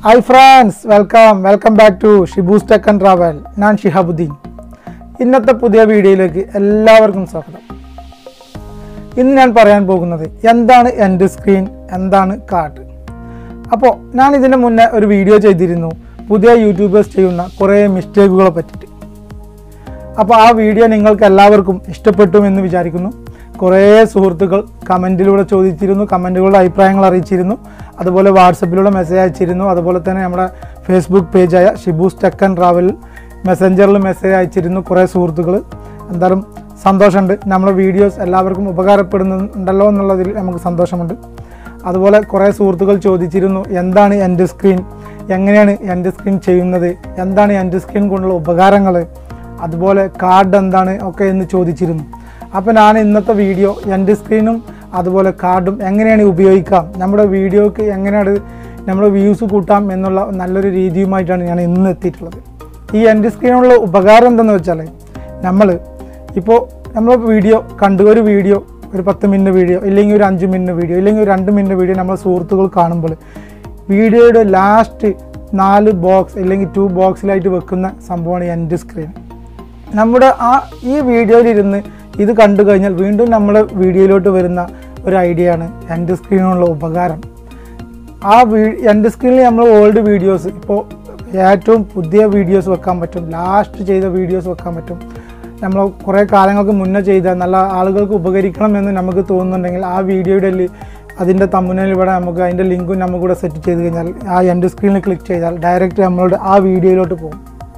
hi friends welcome welcome back to Shibu's tech and travel ഞാൻ ഷിഹാബുദ്ദീൻ ഇന്നത്തെ പുതിയ വീഡിയോയിലേക്ക് എല്ലാവർക്കും സ്വാഗതം ഇന്ന് ഞാൻ പറയാൻ പോകുന്നത് എന്താണ് എൻ്റെ സ്ക്രീൻ എന്താണ് കാർഡ് അപ്പോൾ ഞാൻ ഇതിന് മുന്നേ ഒരു വീഡിയോ ചെയ്തിരുന്നു പുതിയ യൂട്യൂബേഴ്സ് ചെയ്യുന്ന കുറേ മിസ്റ്റേക്കുകളെ പറ്റിയിട്ട് അപ്പോൾ ആ വീഡിയോ നിങ്ങൾക്ക് എല്ലാവർക്കും ഇഷ്ടപ്പെട്ടു എന്ന് വിചാരിക്കുന്നു കുറേ സുഹൃത്തുക്കൾ കമൻറ്റിലൂടെ ചോദിച്ചിരുന്നു കമൻറ്റുകളുടെ അഭിപ്രായങ്ങൾ അറിയിച്ചിരുന്നു അതുപോലെ വാട്സപ്പിലൂടെ മെസ്സേജ് അയച്ചിരുന്നു അതുപോലെ തന്നെ നമ്മുടെ ഫേസ്ബുക്ക് പേജായ ഷിബൂസ് ടെക് ആൻഡ് ട്രാവൽ മെസ്സഞ്ചറിൽ മെസ്സേജ് അയച്ചിരുന്നു കുറേ സുഹൃത്തുക്കൾ എന്തായാലും സന്തോഷമുണ്ട് നമ്മുടെ വീഡിയോസ് എല്ലാവർക്കും ഉപകാരപ്പെടുന്നുണ്ടല്ലോ എന്നുള്ളതിൽ നമുക്ക് സന്തോഷമുണ്ട് അതുപോലെ കുറേ സുഹൃത്തുക്കൾ ചോദിച്ചിരുന്നു എന്താണ് എൻ്റെ സ്ക്രീൻ എങ്ങനെയാണ് എൻ്റെ സ്ക്രീൻ ചെയ്യുന്നത് എന്താണ് എൻ്റെ സ്ക്രീൻ കൊണ്ടുള്ള ഉപകാരങ്ങൾ അതുപോലെ കാർഡ് എന്താണ് ഒക്കെ എന്ന് ചോദിച്ചിരുന്നു അപ്പോൾ ഞാൻ ഇന്നത്തെ വീഡിയോ എൻ്റെ സ്ക്രീനും അതുപോലെ കാർഡും എങ്ങനെയാണ് ഉപയോഗിക്കാം നമ്മുടെ വീഡിയോക്ക് എങ്ങനെയാണ് നമ്മുടെ വ്യൂസ് കൂട്ടാം എന്നുള്ള നല്ലൊരു രീതിയുമായിട്ടാണ് ഞാൻ ഇന്ന് എത്തിയിട്ടുള്ളത് ഈ എൻ്റെ സ്ക്രീനുള്ള ഉപകാരം എന്തെന്ന് വെച്ചാൽ നമ്മൾ ഇപ്പോൾ നമ്മൾ വീഡിയോ കണ്ടു ഒരു വീഡിയോ ഒരു പത്ത് മിനിറ്റ് വീഡിയോ ഇല്ലെങ്കിൽ ഒരു അഞ്ച് മിനിറ്റ് വീഡിയോ ഇല്ലെങ്കിൽ ഒരു രണ്ട് മിനിറ്റ് വീഡിയോ നമ്മൾ സുഹൃത്തുക്കൾ കാണുമ്പോൾ വീഡിയോയുടെ ലാസ്റ്റ് നാല് ബോക്സ് അല്ലെങ്കിൽ ടു ബോക്സിലായിട്ട് വെക്കുന്ന സംഭവമാണ് എൻ്റെ സ്ക്രീൻ നമ്മുടെ ആ ഈ വീഡിയോയിലിരുന്ന് ഇത് കണ്ടു കഴിഞ്ഞാൽ വീണ്ടും നമ്മുടെ വീഡിയോയിലോട്ട് വരുന്ന ഒരു ഐഡിയ ആണ് എൻ്റെ സ്ക്രീനിനുള്ള ഉപകാരം ആ വീ എൻ്റെ സ്ക്രീനിൽ നമ്മൾ ഓൾഡ് വീഡിയോസ് ഇപ്പോൾ ഏറ്റവും പുതിയ വീഡിയോസ് വെക്കാൻ പറ്റും ലാസ്റ്റ് ചെയ്ത വീഡിയോസ് വെക്കാൻ പറ്റും നമ്മൾ കുറേ കാലങ്ങൾക്ക് മുന്നേ ചെയ്ത നല്ല ആളുകൾക്ക് ഉപകരിക്കണം എന്ന് നമുക്ക് തോന്നുന്നുണ്ടെങ്കിൽ ആ വീഡിയോയുടെ ലി- അതിൻ്റെ തമ്മുനയിൽ ഇവിടെ നമുക്ക് അതിൻ്റെ ലിങ്കും നമുക്ക് കൂടെ സെറ്റ് ചെയ്ത് കഴിഞ്ഞാൽ ആ എൻ്റെ സ്ക്രീനിൽ ക്ലിക്ക് ചെയ്താൽ ഡയറക്റ്റ് നമ്മളുടെ ആ വീഡിയോയിലോട്ട് പോകും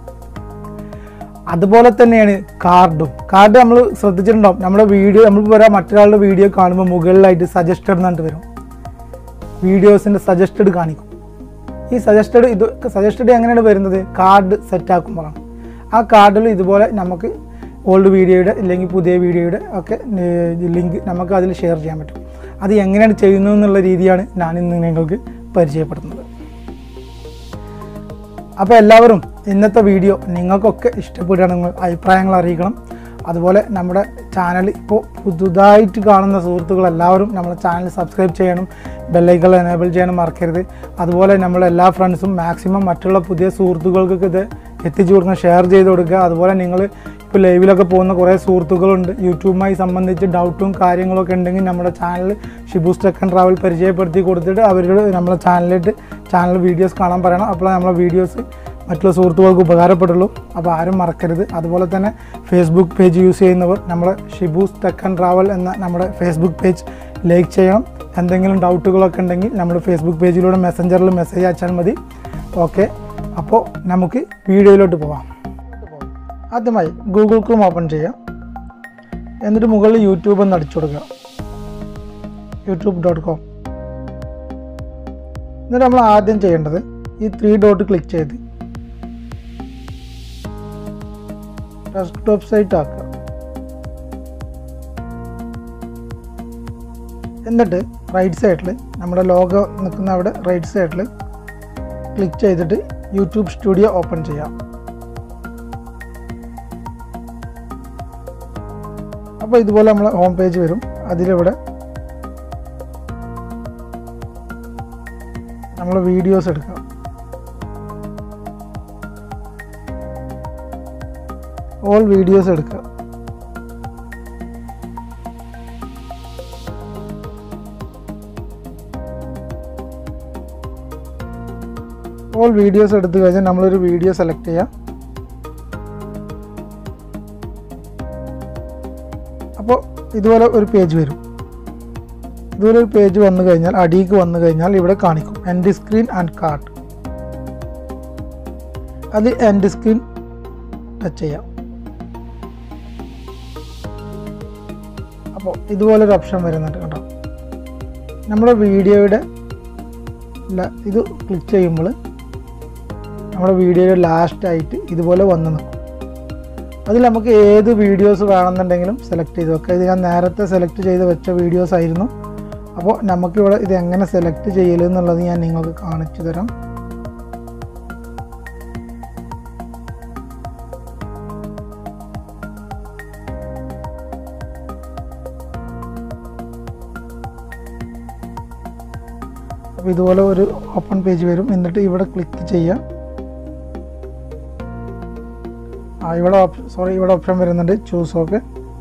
അതുപോലെ തന്നെയാണ് കാർഡും കാർഡ് നമ്മൾ ശ്രദ്ധിച്ചിട്ടുണ്ടാവും നമ്മുടെ വീഡിയോ നമ്മൾ പറയാം മറ്റൊരാളുടെ വീഡിയോ കാണുമ്പോൾ മുകളിലായിട്ട് സജസ്റ്റഡ് എന്നിട്ട് വരും വീഡിയോസിൻ്റെ സജസ്റ്റഡ് കാണിക്കും ഈ സജസ്റ്റഡ് ഇത് സജസ്റ്റഡ് എങ്ങനെയാണ് വരുന്നത് കാർഡ് സെറ്റ് ആക്കുമ്പോഴാണ് ആ കാർഡിൽ ഇതുപോലെ നമുക്ക് ഓൾഡ് വീഡിയോയുടെ അല്ലെങ്കിൽ പുതിയ വീഡിയോയുടെ ഒക്കെ ലിങ്ക് നമുക്ക് അതിൽ ഷെയർ ചെയ്യാൻ പറ്റും അത് എങ്ങനെയാണ് ചെയ്യുന്നത് എന്നുള്ള രീതിയാണ് ഞാൻ ഇന്ന് നിങ്ങൾക്ക് പരിചയപ്പെടുത്തുന്നത് അപ്പോൾ എല്ലാവരും ഇന്നത്തെ വീഡിയോ നിങ്ങൾക്കൊക്കെ ഇഷ്ടപ്പെടുകയാണെങ്കിൽ അഭിപ്രായങ്ങൾ അറിയിക്കണം അതുപോലെ നമ്മുടെ ചാനൽ ഇപ്പോൾ പുതുതായിട്ട് കാണുന്ന സുഹൃത്തുക്കൾ എല്ലാവരും നമ്മുടെ ചാനൽ സബ്സ്ക്രൈബ് ചെയ്യണം ബെല്ലൈക്കൽ എനേബിൾ ചെയ്യണം മറക്കരുത് അതുപോലെ നമ്മുടെ എല്ലാ ഫ്രണ്ട്സും മാക്സിമം മറ്റുള്ള പുതിയ സുഹൃത്തുക്കൾക്കൊക്കെ ഇത് എത്തിച്ചു കൊടുക്കണം ഷെയർ ചെയ്ത് കൊടുക്കുക അതുപോലെ നിങ്ങൾ ഇപ്പോൾ ലൈവിലൊക്കെ പോകുന്ന കുറേ സുഹൃത്തുക്കളുണ്ട് യൂട്യൂബുമായി സംബന്ധിച്ച് ഡൗട്ടും കാര്യങ്ങളൊക്കെ ഉണ്ടെങ്കിൽ നമ്മുടെ channel Shibu's tech and travel പരിചയപ്പെടുത്തി കൊടുത്തിട്ട് അവരോട് നമ്മുടെ ചാനലിട്ട് ചാനൽ വീഡിയോസ് കാണാൻ പറയണം അപ്പോൾ നമ്മളെ വീഡിയോസ് മറ്റുള്ള സുഹൃത്തുക്കൾക്ക് ഉപകാരപ്പെടുള്ളൂ അപ്പോൾ ആരും മറക്കരുത് അതുപോലെ തന്നെ ഫേസ്ബുക്ക് പേജ് യൂസ് ചെയ്യുന്നവർ നമ്മുടെ ഷിബൂസ് ടെക് ആൻഡ് ട്രാവൽ എന്ന നമ്മുടെ ഫേസ്ബുക്ക് പേജ് ലൈക്ക് ചെയ്യണം എന്തെങ്കിലും ഡൗട്ടുകളൊക്കെ ഉണ്ടെങ്കിൽ നമ്മുടെ ഫേസ്ബുക്ക് പേജിലൂടെ മെസ്സഞ്ചറിൽ മെസ്സേജ് അയച്ചാൽ മതി ഓക്കെ അപ്പോൾ നമുക്ക് വീഡിയോയിലോട്ട് പോവാം ആദ്യമായി ഗൂഗിൾ ക്രോം ഓപ്പൺ ചെയ്യാം എന്നിട്ട് മുകളിൽ യൂട്യൂബ് എന്ന് അടിച്ചു കൊടുക്കുക യൂട്യൂബ് ഡോട്ട് കോം എന്നിട്ട് നമ്മൾ ആദ്യം ചെയ്യേണ്ടത് ഈ ത്രീ ഡോട്ട് ക്ലിക്ക് ചെയ്ത് ഡെസ്ക്ടോപ്പ് സൈറ്റ് ആക്കുക എന്നിട്ട് റൈറ്റ് സൈഡിൽ നമ്മുടെ ലോഗോ നിൽക്കുന്ന അവിടെ റൈറ്റ് സൈഡിൽ ക്ലിക്ക് ചെയ്തിട്ട് യൂട്യൂബ് സ്റ്റുഡിയോ ഓപ്പൺ ചെയ്യാം അപ്പോൾ ഇതുപോലെ നമ്മൾ ഹോം പേജ് വരും അതിലിവിടെ നമ്മൾ വീഡിയോസ് എടുക്കാം ഓൾ വീഡിയോസ് എടുക്കുക ഓൾ വീഡിയോസ് എടുത്തു കഴിഞ്ഞാൽ നമ്മളൊരു വീഡിയോ സെലക്ട് ചെയ്യാം അപ്പോൾ ഇതുപോലെ ഒരു പേജ് വരും ഇതുപോലെ ഒരു പേജ് വന്നു കഴിഞ്ഞാൽ അടിയിക്ക് വന്നു കഴിഞ്ഞാൽ ഇവിടെ കാണിക്കും എൻ്റെ സ്ക്രീൻ ആൻഡ് കാർഡ് അത് എൻ്റെ സ്ക്രീൻ ടച്ച് ചെയ്യാം അപ്പോൾ ഇതുപോലൊരു ഓപ്ഷൻ വരുന്നുണ്ട് കേട്ടോ നമ്മുടെ വീഡിയോയുടെ ല- ഇത് ക്ലിക്ക് ചെയ്യുമ്പോൾ നമ്മുടെ വീഡിയോയുടെ ലാസ്റ്റ് ആയിട്ട് ഇതുപോലെ വന്ന് നിൽക്കും അതിൽ നമുക്ക് ഏത് വീഡിയോസ് വേണമെന്നുണ്ടെങ്കിലും സെലക്ട് ചെയ്ത് വെക്കാം ഇത് ഞാൻ നേരത്തെ സെലക്ട് ചെയ്ത് വെച്ച വീഡിയോസ് ആയിരുന്നു അപ്പോൾ നമുക്കിവിടെ ഇത് എങ്ങനെ സെലക്ട് ചെയ്യലെന്നുള്ളത് ഞാൻ നിങ്ങൾക്ക് കാണിച്ചു തരാം അപ്പോൾ ഇതുപോലെ ഒരു ഓപ്പൺ പേജ് വരും എന്നിട്ട് ഇവിടെ ക്ലിക്ക് ചെയ്യുക ആ ഇവിടെ സോറി ഇവിടെ ഓപ്ഷൻ വരുന്നുണ്ട് ചൂസ് ഓക്കെ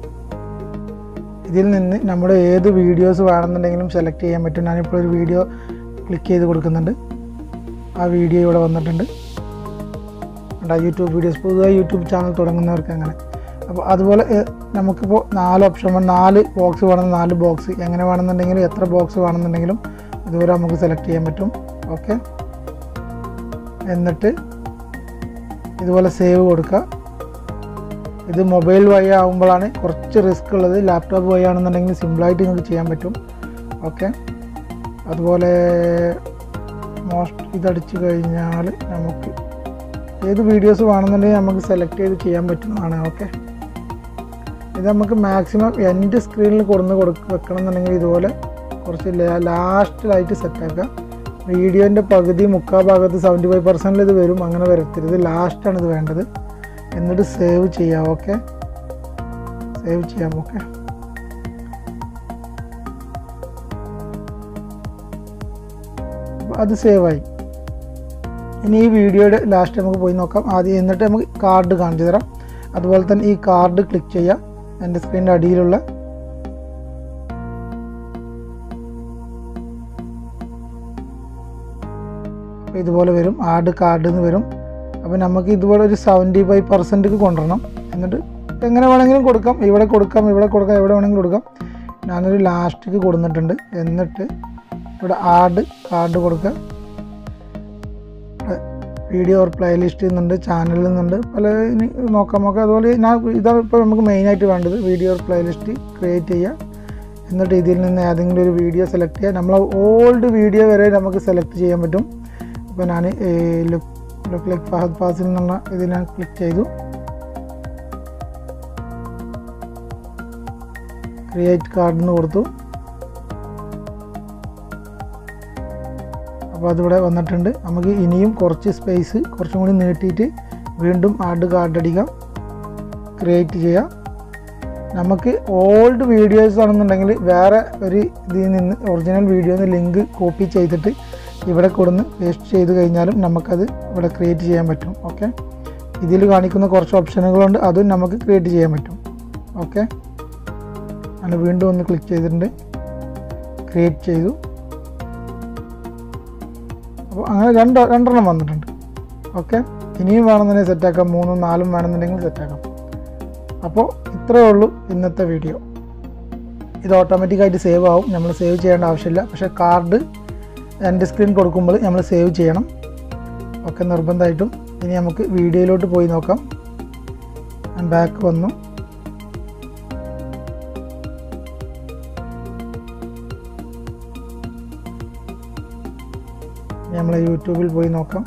ഇതിൽ നിന്ന് നമ്മുടെ ഏത് വീഡിയോസ് വേണമെന്നുണ്ടെങ്കിലും സെലക്ട് ചെയ്യാൻ പറ്റും ഞാനിപ്പോൾ ഒരു വീഡിയോ ക്ലിക്ക് ചെയ്ത് കൊടുക്കുന്നുണ്ട് ആ വീഡിയോ ഇവിടെ വന്നിട്ടുണ്ട് ഉണ്ടാ യൂട്യൂബ് വീഡിയോസ് പുതുതായി യൂട്യൂബ് ചാനൽ തുടങ്ങുന്നവർക്ക് അങ്ങനെ അപ്പോൾ അതുപോലെ ഏ, നമുക്കിപ്പോൾ നാല് ഓപ്ഷൻ വേണം നാല് ബോക്സ് വേണമെന്ന് നാല് ബോക്സ് എങ്ങനെ വേണമെന്നുണ്ടെങ്കിലും എത്ര ബോക്സ് വേണമെന്നുണ്ടെങ്കിലും ഇതുപോലെ നമുക്ക് സെലക്ട് ചെയ്യാൻ പറ്റും ഓക്കെ എന്നിട്ട് ഇതുപോലെ സേവ് കൊടുക്കുക ഇത് മൊബൈൽ വഴി ആകുമ്പോഴാണ് കുറച്ച് റിസ്ക് ഉള്ളത് ലാപ്ടോപ്പ് വഴി ആണെന്നുണ്ടെങ്കിൽ സിമ്പിളായിട്ട് നിങ്ങൾക്ക് ചെയ്യാൻ പറ്റും ഓക്കെ അതുപോലെ മോസ്റ്റ് ഇതടിച്ചു കഴിഞ്ഞാൽ നമുക്ക് ഏത് വീഡിയോസ് വേണമെന്നുണ്ടെങ്കിൽ നമുക്ക് സെലക്ട് ചെയ്ത് ചെയ്യാൻ പറ്റുന്നതാണ് ഓക്കെ ഇത് നമുക്ക് മാക്സിമം എൻ്റെ സ്ക്രീനിൽ കൊടുന്ന് കൊടുക്ക വെക്കണം എന്നുണ്ടെങ്കിൽ ഇതുപോലെ കുറച്ച് ലാസ്റ്റിലായിട്ട് സെറ്റാക്കുക വീഡിയോൻ്റെ പകുതി മുക്കാൽ ഭാഗത്ത് സെവൻറ്റി ഫൈവ് പെർസെൻറ്റിൽ ഇത് വരും അങ്ങനെ വരത്തരുത് ലാസ്റ്റാണ് ഇത് വേണ്ടത് എന്നിട്ട് സേവ് ചെയ്യാം ഓക്കെ സേവ് ചെയ്യാം ഓക്കെ അത് സേവായി ഇനി ഈ വീഡിയോയുടെ ലാസ്റ്റ് നമുക്ക് പോയി നോക്കാം ആദ്യം എന്നിട്ട് നമുക്ക് കാർഡ് കാണിച്ചു തരാം അതുപോലെ തന്നെ ഈ കാർഡ് ക്ലിക്ക് ചെയ്യാം എൻ്റെ സ്ക്രീനിൻ്റെ അടിയിലുള്ള അപ്പോൾ ഇതുപോലെ വരും ആഡ് കാർഡ് എന്ന് വരും അപ്പോൾ നമുക്ക് ഇതുപോലെ ഒരു സെവൻറ്റി ഫൈവ് പെർസെൻറ്റ് കൊണ്ടുവരണം എന്നിട്ട് എങ്ങനെ വേണമെങ്കിലും കൊടുക്കാം ഇവിടെ കൊടുക്കാം ഇവിടെ കൊടുക്കാം എവിടെ വേണമെങ്കിലും കൊടുക്കാം ഞാനൊരു ലാസ്റ്റിക്ക് കൊടുത്തിട്ടുണ്ട് എന്നിട്ട് ഇവിടെ ആഡ് കാർഡ് കൊടുക്കുക വീഡിയോ ഓർ പ്ലേലിസ്റ്റ് നിന്നുണ്ട് ചാനലിൽ നിന്നുണ്ട് പല ഇനി നോക്കാം നോക്കാം അതുപോലെ ഞാൻ ഇതാണ് ഇപ്പോൾ നമുക്ക് മെയിനായിട്ട് വേണ്ടത് വീഡിയോ ഓർ പ്ലേലിസ്റ്റ് ക്രിയേറ്റ് ചെയ്യുക എന്നിട്ട് ഇതിൽ നിന്ന് ഏതെങ്കിലും ഒരു വീഡിയോ സെലക്ട് ചെയ്യുക നമ്മൾ ഓൾഡ് വീഡിയോ വരെ നമുക്ക് സെലക്ട് ചെയ്യാൻ പറ്റും ഇപ്പോൾ ഞാൻ look look like Fahad Fasil എന്നുള്ള ഇതിൽ ഞാൻ ക്ലിക്ക് ചെയ്തു ക്രിയേറ്റ് കാർഡിന് കൊടുത്തു അപ്പോൾ അതിവിടെ വന്നിട്ടുണ്ട് നമുക്ക് ഇനിയും കുറച്ച് സ്പേസ് കുറച്ചും കൂടി നീട്ടിയിട്ട് വീണ്ടും ആഡ് കാർഡ് അടിക്കാം ക്രിയേറ്റ് ചെയ്യാം നമുക്ക് ഓൾഡ് വീഡിയോസ് ആണെന്നുണ്ടെങ്കിൽ വേറെ ഒരു ഇതിൽ നിന്ന് ഒറിജിനൽ വീഡിയോന്ന് ലിങ്ക് കോപ്പി ചെയ്തിട്ട് ഇവിടെ കൊടുന്ന് പേസ്റ്റ് ചെയ്ത് കഴിഞ്ഞാലും നമുക്കത് ഇവിടെ ക്രിയേറ്റ് ചെയ്യാൻ പറ്റും ഓക്കെ ഇതിൽ കാണിക്കുന്ന കുറച്ച് ഓപ്ഷനുകളുണ്ട് അതും നമുക്ക് ക്രിയേറ്റ് ചെയ്യാൻ പറ്റും ഓക്കെ ഞാൻ വീണ്ടും ഒന്ന് ക്ലിക്ക് ചെയ്തിട്ടുണ്ട് ക്രിയേറ്റ് ചെയ്തു അപ്പോൾ അങ്ങനെ രണ്ട് രണ്ടെണ്ണം വന്നിട്ടുണ്ട് ഓക്കെ ഇനിയും വേണമെന്നുണ്ടെങ്കിൽ സെറ്റാക്കാം മൂന്നും നാലും വേണമെന്നുണ്ടെങ്കിൽ സെറ്റാക്കാം അപ്പോൾ ഇത്രയേ ഉള്ളൂ ഇന്നത്തെ വീഡിയോ ഇത് ഓട്ടോമാറ്റിക്കായിട്ട് സേവ് ആവും നമ്മൾ സേവ് ചെയ്യേണ്ട ആവശ്യമില്ല പക്ഷേ കാർഡ് എൻ്റെ സ്ക്രീൻ കൊടുക്കുമ്പോൾ നമ്മൾ സേവ് ചെയ്യണം ഒക്കെ നിർബന്ധമായിട്ടും ഇനി നമുക്ക് വീഡിയോയിലോട്ട് പോയി നോക്കാം ഞാൻ ബാക്ക് വന്നു നമ്മൾ യൂട്യൂബിൽ പോയി നോക്കാം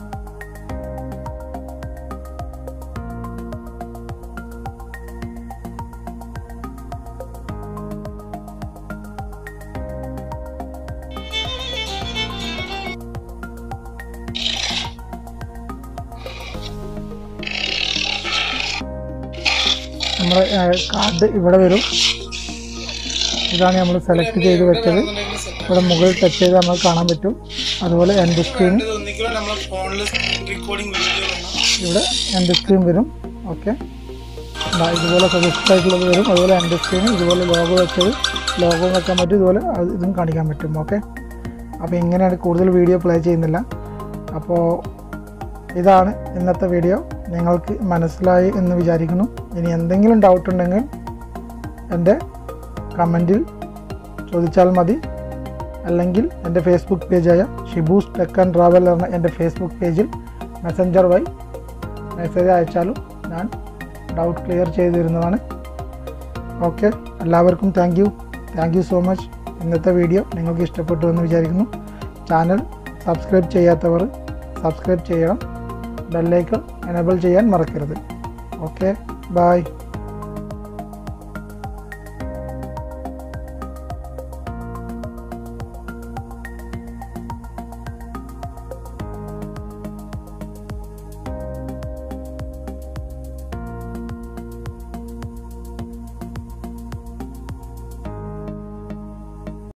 നമ്മുടെ കാർഡ് ഇവിടെ വരും ഇതാണ് നമ്മൾ സെലക്ട് ചെയ്ത് വെച്ചത് ഇവിടെ മുകളിൽ ടച്ച് ചെയ്ത് നമുക്ക് കാണാൻ പറ്റും അതുപോലെ എൻ്റെ സ്ക്രീൻ ഒന്നിക്കലും നമ്മളെ ഫോണിൽ റെക്കോർഡിംഗ് വീഡിയോ ഇവിടെ എൻ്റെ സ്ക്രീൻ വരും ഓക്കെ ഇതുപോലെ സജസ്റ്റ് ആയിട്ടുള്ളത് വരും അതുപോലെ എൻ്റെ സ്ക്രീൻ ഇതുപോലെ ലോഗോ വെച്ചത് ലോഗോ വെക്കാൻ പറ്റും ഇതുപോലെ അത് ഇതും കാണിക്കാൻ പറ്റും ഓക്കെ അപ്പോൾ ഇങ്ങനെയാണ് കൂടുതൽ വീഡിയോ പ്ലേ ചെയ്യുന്നില്ല അപ്പോൾ ഇതാണ് ഇന്നത്തെ വീഡിയോ നിങ്ങൾക്ക് മനസ്സിലായി എന്ന് വിചാരിക്കുന്നു ഇനി എന്തെങ്കിലും ഡൗട്ട് ഉണ്ടെങ്കിൽ എൻ്റെ കമൻറ്റിൽ ചോദിച്ചാൽ മതി അല്ലെങ്കിൽ എൻ്റെ ഫേസ്ബുക്ക് പേജായ ഷിബൂസ് ടെക് ആൻഡ് ട്രാവൽ എന്ന എൻ്റെ ഫേസ്ബുക്ക് പേജിൽ മെസ്സഞ്ചർ വഴി മെസ്സേജ് അയച്ചാലും ഞാൻ ഡൗട്ട് ക്ലിയർ ചെയ്തു തരുന്നതാണ് ഓക്കെ എല്ലാവർക്കും thank you thank you so much ഇന്നത്തെ വീഡിയോ നിങ്ങൾക്ക് ഇഷ്ടപ്പെട്ടു എന്ന് വിചാരിക്കുന്നു ചാനൽ സബ്സ്ക്രൈബ് ചെയ്യാത്തവർ സബ്സ്ക്രൈബ് ചെയ്യണം ബെല്ലൈക്കൺ എനേബിൾ ചെയ്യാൻ മറക്കരുത് ഓക്കെ ബായ്